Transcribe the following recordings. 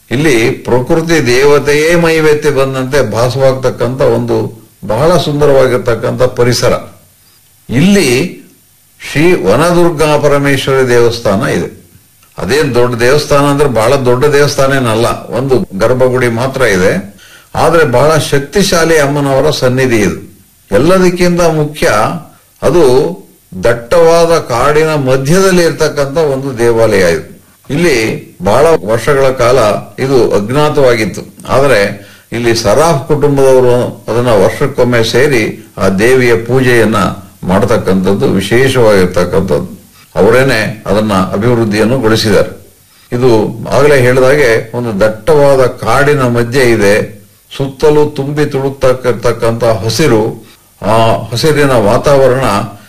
ಇಲ್ಲಿ ಪ್ರಕೃತಿ ದೇವತೆಯೇ ಮೈವೆತ್ತಿ ಬಂದಂತೆ ಭಾಸವಾಗ್ತಕ್ಕಂಥ ಒಂದು ಬಹಳ ಸುಂದರವಾಗಿರ್ತಕ್ಕಂಥ ಪರಿಸರ ಇಲ್ಲಿ ಶ್ರೀ ವನದುರ್ಗಾ ಪರಮೇಶ್ವರಿ ದೇವಸ್ಥಾನ ಇದೆ ಅದೇನ್ ದೊಡ್ಡ ದೇವಸ್ಥಾನ ಅಂದ್ರೆ ಬಹಳ ದೊಡ್ಡ ದೇವಸ್ಥಾನ ಏನಲ್ಲ ಒಂದು ಗರ್ಭಗುಡಿ ಮಾತ್ರ ಇದೆ ಆದ್ರೆ ಬಹಳ ಶಕ್ತಿಶಾಲಿ ಅಮ್ಮನವರ ಸನ್ನಿಧಿ ಇದು ಎಲ್ಲದಕ್ಕಿಂತ ಮುಖ್ಯ ಅದು ದಟ್ಟವಾದ ಕಾಡಿನ ಮಧ್ಯದಲ್ಲಿ ಇರ್ತಕ್ಕಂಥ ಒಂದು ದೇವಾಲಯ ಇದು ಇಲ್ಲಿ ಬಹಳ ವರ್ಷಗಳ ಕಾಲ ಇದು ಅಜ್ಞಾತವಾಗಿತ್ತು ಆದರೆ ಇಲ್ಲಿ ಸರಾಫ್ ಕುಟುಂಬದವರು ಅದನ್ನ ವರ್ಷಕ್ಕೊಮ್ಮೆ ಸೇರಿ ಆ ದೇವಿಯ ಪೂಜೆಯನ್ನ ಮಾಡತಕ್ಕಂಥದ್ದು ವಿಶೇಷವಾಗಿರ್ತಕ್ಕಂಥದ್ದು ಅವರೇನೆ ಅದನ್ನ ಅಭಿವೃದ್ಧಿಯನ್ನು ಗೊಳಿಸಿದ್ದಾರೆ ಇದು ಆಗಲೇ ಹೇಳಿದಾಗೆ ಒಂದು ದಟ್ಟವಾದ ಕಾಡಿನ ಮಧ್ಯೆ ಇದೆ ಸುತ್ತಲೂ ತುಂಬಿ ತುಳುಕ್ತಕ್ಕಂಥ ಹಸಿರು ಆ ಹಸಿರಿನ ವಾತಾವರಣ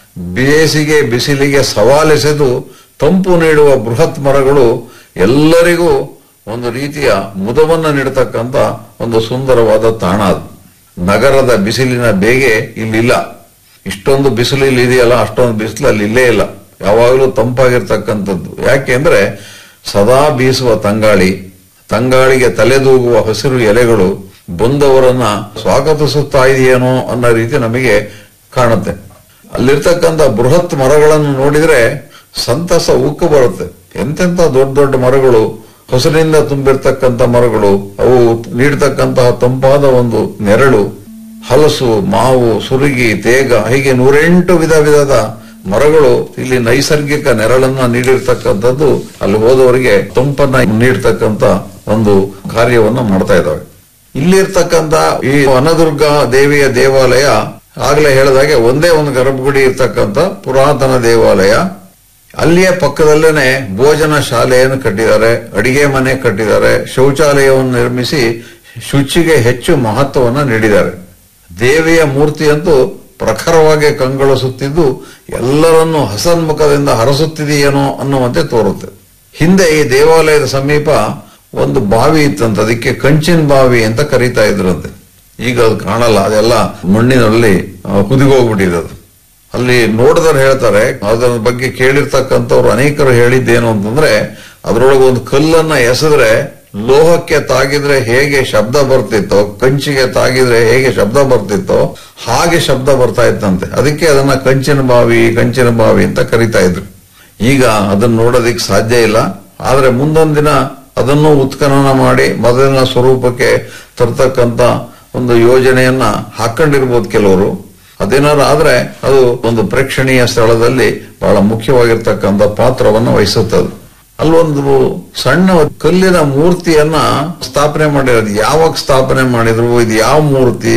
ಬೇಸಿಗೆ ಬಿಸಿಲಿಗೆ ಸವಾಲೆಸೆದು ತಂಪು ನೀಡುವ ಬೃಹತ್ ಮರಗಳು ಎಲ್ಲರಿಗೂ ಒಂದು ರೀತಿಯ ಮುದವನ್ನ ನೀಡತಕ್ಕಂಥ ಒಂದು ಸುಂದರವಾದ ತಾಣ ಅದು ನಗರದ ಬಿಸಿಲಿನ ಬೇಗೆ ಇಲ್ಲಿಲ್ಲ ಇಷ್ಟೊಂದು ಬಿಸಿಲು ಇಲ್ಲಿ ಇದೆಯಲ್ಲ ಅಷ್ಟೊಂದು ಬಿಸಿಲು ಅಲ್ಲಿ ಇಲ್ಲೇ ಇಲ್ಲ ಯಾವಾಗಲೂ ತಂಪಾಗಿರ್ತಕ್ಕಂಥದ್ದು ಯಾಕೆಂದ್ರೆ ಸದಾ ಬೀಸುವ ತಂಗಾಳಿ ತಂಗಾಳಿಗೆ ತಲೆದೂಗುವ ಹಸಿರು ಎಲೆಗಳು ಬಂದವರನ್ನ ಸ್ವಾಗತಿಸುತ್ತಾ ಇದೆಯೇನೋ ಅನ್ನೋ ರೀತಿ ನಮಗೆ ಕಾಣುತ್ತೆ ಅಲ್ಲಿರ್ತಕ್ಕಂಥ ಬೃಹತ್ ಮರಗಳನ್ನು ನೋಡಿದ್ರೆ ಸಂತಸ ಉಕ್ಕು ಬರುತ್ತೆ ಎಂತೆಂತ ದೊಡ್ಡ ದೊಡ್ಡ ಮರಗಳು ಹೊಸರಿಂದ ತುಂಬಿರ್ತಕ್ಕಂಥ ಮರಗಳು ಅವು ನೀಡ್ತಕ್ಕಂತಹ ತಂಪಾದ ಒಂದು ನೆರಳು ಹಲಸು ಮಾವು ಸುರುಗಿ ತೇಗ ಹೀಗೆ ನೂರೆಂಟು ವಿಧ ವಿಧದ ಮರಗಳು ಇಲ್ಲಿ ನೈಸರ್ಗಿಕ ನೆರಳನ್ನ ನೀಡಿರ್ತಕ್ಕಂಥದ್ದು ಅಲ್ಲಿ ಹೋದವರಿಗೆ ತಂಪನ್ನ ನೀಡ್ತಕ್ಕಂಥ ಒಂದು ಕಾರ್ಯವನ್ನ ಮಾಡ್ತಾ ಇದ್ದಾವೆ ಇಲ್ಲಿರ್ತಕ್ಕಂಥ ಈ ವನದುರ್ಗ ದೇವಿಯ ದೇವಾಲಯ ಆಗ್ಲೇ ಹೇಳಿದಾಗೆ ಒಂದೇ ಒಂದು ಗರ್ಭಗುಡಿ ಇರ್ತಕ್ಕಂಥ ಪುರಾತನ ದೇವಾಲಯ ಅಲ್ಲಿಯ ಪಕ್ಕದಲ್ಲೇನೆ ಭೋಜನ ಶಾಲೆಯನ್ನು ಕಟ್ಟಿದ್ದಾರೆ ಅಡಿಗೆ ಮನೆ ಕಟ್ಟಿದ್ದಾರೆ ಶೌಚಾಲಯವನ್ನು ನಿರ್ಮಿಸಿ ಶುಚಿಗೆ ಹೆಚ್ಚು ಮಹತ್ವವನ್ನು ನೀಡಿದ್ದಾರೆ ದೇವಿಯ ಮೂರ್ತಿಯಂತೂ ಪ್ರಖರವಾಗಿ ಕಂಗೊಳಿಸುತ್ತಿದ್ದು ಎಲ್ಲರನ್ನೂ ಹಸನ್ಮುಖದಿಂದ ಹರಸುತ್ತಿದೆಯೇನೋ ಅನ್ನುವಂತೆ ತೋರುತ್ತೆ ಹಿಂದೆ ಈ ದೇವಾಲಯದ ಸಮೀಪ ಒಂದು ಬಾವಿ ಇತ್ತಂತ ಅದಕ್ಕೆ ಕಂಚಿನ ಬಾವಿ ಅಂತ ಕರೀತಾ ಇದ್ರಂತೆ ಈಗ ಅದು ಕಾಣಲ್ಲ ಅದೆಲ್ಲ ಮಣ್ಣಿನಲ್ಲಿ ಆ, ಹುದುಗೋಗ್ಬಿಟ್ಟಿದೆ ಅದು ಅಲ್ಲಿ ನೋಡಿದವ್ರು ಹೇಳ್ತಾರೆ ಅದರ ಬಗ್ಗೆ ಕೇಳಿರ್ತಕ್ಕಂಥವ್ರು ಅನೇಕರು ಹೇಳಿದ್ದೇನು ಅಂತಂದ್ರೆ ಅದರೊಳಗೆ ಒಂದು ಕಲ್ಲನ್ನ ಎಸೆದ್ರೆ ಲೋಹಕ್ಕೆ ತಾಗಿದ್ರೆ ಹೇಗೆ ಶಬ್ದ ಬರ್ತಿತ್ತೋ ಕಂಚಿಗೆ ತಾಗಿದ್ರೆ ಹೇಗೆ ಶಬ್ದ ಬರ್ತಿತ್ತೋ ಹಾಗೆ ಶಬ್ದ ಬರ್ತಾ ಇತ್ತಂತೆ ಅದಕ್ಕೆ ಅದನ್ನ ಕಂಚಿನ ಬಾವಿ ಕಂಚಿನ ಬಾವಿ ಅಂತ ಕರಿತಾ ಇದ್ರು ಈಗ ಅದನ್ನ ನೋಡೋದಿಕ್ ಸಾಧ್ಯ ಇಲ್ಲ ಆದ್ರೆ ಮುಂದೊಂದ್ ದಿನ ಅದನ್ನು ಉತ್ಖನನ ಮಾಡಿ ಮೊದಲಿನ ಸ್ವರೂಪಕ್ಕೆ ತರ್ತಕ್ಕಂತ ಒಂದು ಯೋಜನೆಯನ್ನ ಹಾಕೊಂಡಿರ್ಬೋದು ಕೆಲವರು ಅದೇನಾದ್ರು ಆದ್ರೆ ಅದು ಒಂದು ಪ್ರೇಕ್ಷಣೀಯ ಸ್ಥಳದಲ್ಲಿ ಬಹಳ ಮುಖ್ಯವಾಗಿರ್ತಕ್ಕಂಥ ಪಾತ್ರವನ್ನು ವಹಿಸುತ್ತದೆ ಅಲ್ಲೊಂದು ಸಣ್ಣ ಕಲ್ಲಿನ ಮೂರ್ತಿಯನ್ನ ಸ್ಥಾಪನೆ ಮಾಡಿರೋದು ಯಾವಾಗ ಸ್ಥಾಪನೆ ಮಾಡಿದ್ರು ಇದು ಯಾವ ಮೂರ್ತಿ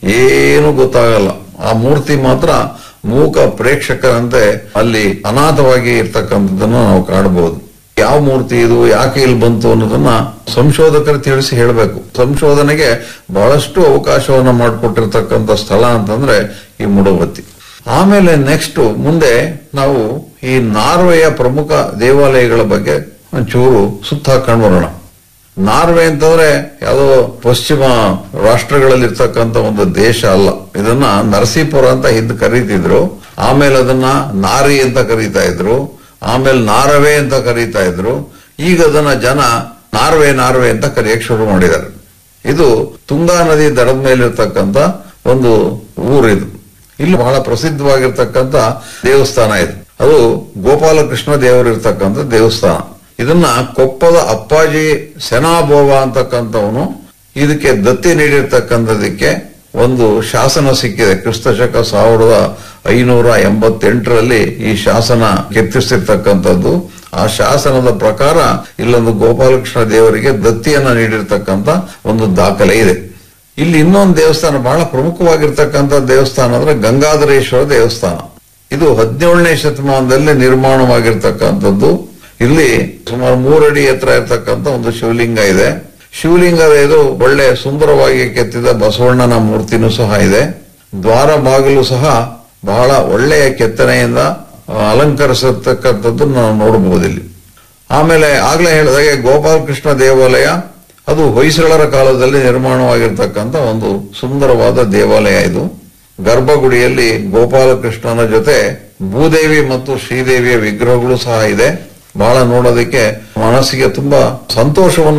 ಏನು ಗೊತ್ತಾಗಲ್ಲ ಆ ಮೂರ್ತಿ ಮಾತ್ರ ಮೂಕ ಪ್ರೇಕ್ಷಕರಂತೆ ಅಲ್ಲಿ ಅನಾಥವಾಗಿ ಇರ್ತಕ್ಕಂಥದ್ದನ್ನು ನಾವು ಕಾಣಬಹುದು ಯಾವ ಮೂರ್ತಿ ಇದು ಯಾಕೆ ಇಲ್ಲಿ ಬಂತು ಅನ್ನೋದನ್ನ ಸಂಶೋಧಕರು ತಿಳಿಸಿ ಹೇಳಬೇಕು ಸಂಶೋಧನೆಗೆ ಬಹಳಷ್ಟು ಅವಕಾಶವನ್ನ ಮಾಡಿಕೊಟ್ಟಿರ್ತಕ್ಕಂಥ ಸ್ಥಳ ಅಂತಂದ್ರೆ ಈ ಮುಡವತ್ತಿ ಆಮೇಲೆ ನೆಕ್ಸ್ಟ್ ಮುಂದೆ ನಾವು ಈ ನಾರ್ವೆಯ ಪ್ರಮುಖ ದೇವಾಲಯಗಳ ಬಗ್ಗೆ ಒಂಚೂರು ಸುತ್ತ ಹಾಕೊಂಡು ಬರೋಣ ನಾರ್ವೆ ಅಂತಂದ್ರೆ ಯಾವುದೋ ಪಶ್ಚಿಮ ರಾಷ್ಟ್ರಗಳಲ್ಲಿ ಇರ್ತಕ್ಕಂಥ ಒಂದು ದೇಶ ಅಲ್ಲ ಇದನ್ನ ನರಸೀಪುರ ಅಂತ ಹಿಂದೆ ಕರೀತಿದ್ರು ಆಮೇಲೆ ಅದನ್ನ ನಾರಿ ಅಂತ ಕರೀತಾ ಇದ್ರು ಆಮೇಲೆ ನಾರವೆ ಅಂತ ಕರೀತಾ ಇದ್ರು ಈಗ ಅದನ್ನ ಜನ ನಾರ್ವೆ ನಾರ್ವೆ ಅಂತ ಕರೆಯಕ್ ಶುರು ಮಾಡಿದ್ದಾರೆ ಇದು ತುಂಗಾ ನದಿ ದಡದ ಮೇಲಿರ್ತಕ್ಕಂಥ ಒಂದು ಊರಿದು ಇಲ್ಲಿ ಬಹಳ ಪ್ರಸಿದ್ಧವಾಗಿರ್ತಕ್ಕಂಥ ದೇವಸ್ಥಾನ ಇದೆ ಅದು ಗೋಪಾಲಕೃಷ್ಣ ದೇವರು ಇರ್ತಕ್ಕಂಥ ದೇವಸ್ಥಾನ ಇದನ್ನ ಕೊಪ್ಪದ ಅಪ್ಪಾಜಿ ಸೆನಾಬೋವ ಅಂತಕ್ಕಂಥವನು ಇದಕ್ಕೆ ದತ್ತಿ ನೀಡಿರ್ತಕ್ಕಂಥದಕ್ಕೆ ಒಂದು ಶಾಸನ ಸಿಕ್ಕಿದೆ ಕ್ರಿಸ್ತ ಶಕ ಸಾವಿರದ ಐನೂರ ಎಂಬತ್ತೆಂಟರಲ್ಲಿ ಈ ಶಾಸನ ಕೆತ್ತಿಸಿರ್ತಕ್ಕಂಥದ್ದು ಆ ಶಾಸನದ ಪ್ರಕಾರ ಇಲ್ಲೊಂದು ಗೋಪಾಲಕೃಷ್ಣ ದೇವರಿಗೆ ದತ್ತಿಯನ್ನ ನೀಡಿರ್ತಕ್ಕಂಥ ಒಂದು ದಾಖಲೆ ಇದೆ ಇಲ್ಲಿ ಇನ್ನೊಂದು ದೇವಸ್ಥಾನ ಬಹಳ ಪ್ರಮುಖವಾಗಿರ್ತಕ್ಕಂಥ ದೇವಸ್ಥಾನ ಅಂದ್ರೆ ಗಂಗಾಧರೇಶ್ವರ ದೇವಸ್ಥಾನ ಇದು ಹದಿನೇಳನೇ ಶತಮಾನದಲ್ಲಿ ನಿರ್ಮಾಣವಾಗಿರ್ತಕ್ಕಂಥದ್ದು ಇಲ್ಲಿ ಸುಮಾರು ಮೂರಡಿ ಎತ್ತರ ಇರ್ತಕ್ಕಂಥ ಒಂದು ಶಿವಲಿಂಗ ಇದೆ ಶಿವಲಿಂಗದ ಇದು ಒಳ್ಳೆ ಸುಂದರವಾಗಿ ಕೆತ್ತಿದ ಬಸವಣ್ಣನ ಮೂರ್ತಿನೂ ಸಹ ಇದೆ ದ್ವಾರ ಬಾಗಿಲು ಸಹ ಬಹಳ ಒಳ್ಳೆಯ ಕೆತ್ತನೆಯಿಂದ ಆ, ಅಲಂಕರಿಸಿರ್ತಕ್ಕಂಥದ್ದು ನಾವು ನೋಡಬಹುದು ಇಲ್ಲಿ ಆಮೇಲೆ ಆಗ್ಲೇ ಹೇಳಿದಾಗೆ ಗೋಪಾಲಕೃಷ್ಣ ದೇವಾಲಯ ಅದು ಹೊಯ್ಸಳರ ಕಾಲದಲ್ಲಿ ನಿರ್ಮಾಣವಾಗಿರ್ತಕ್ಕಂಥ ಒಂದು ಸುಂದರವಾದ ದೇವಾಲಯ ಇದು ಗರ್ಭಗುಡಿಯಲ್ಲಿ ಗೋಪಾಲಕೃಷ್ಣನ ಜೊತೆ ಭೂದೇವಿ ಮತ್ತು ಶ್ರೀದೇವಿಯ ವಿಗ್ರಹಗಳು ಸಹ ಇದೆ ಬಹಳ ನೋಡೋದಕ್ಕೆ ಮನಸ್ಸಿಗೆ ತುಂಬಾ ಸಂತೋಷವನ್ನು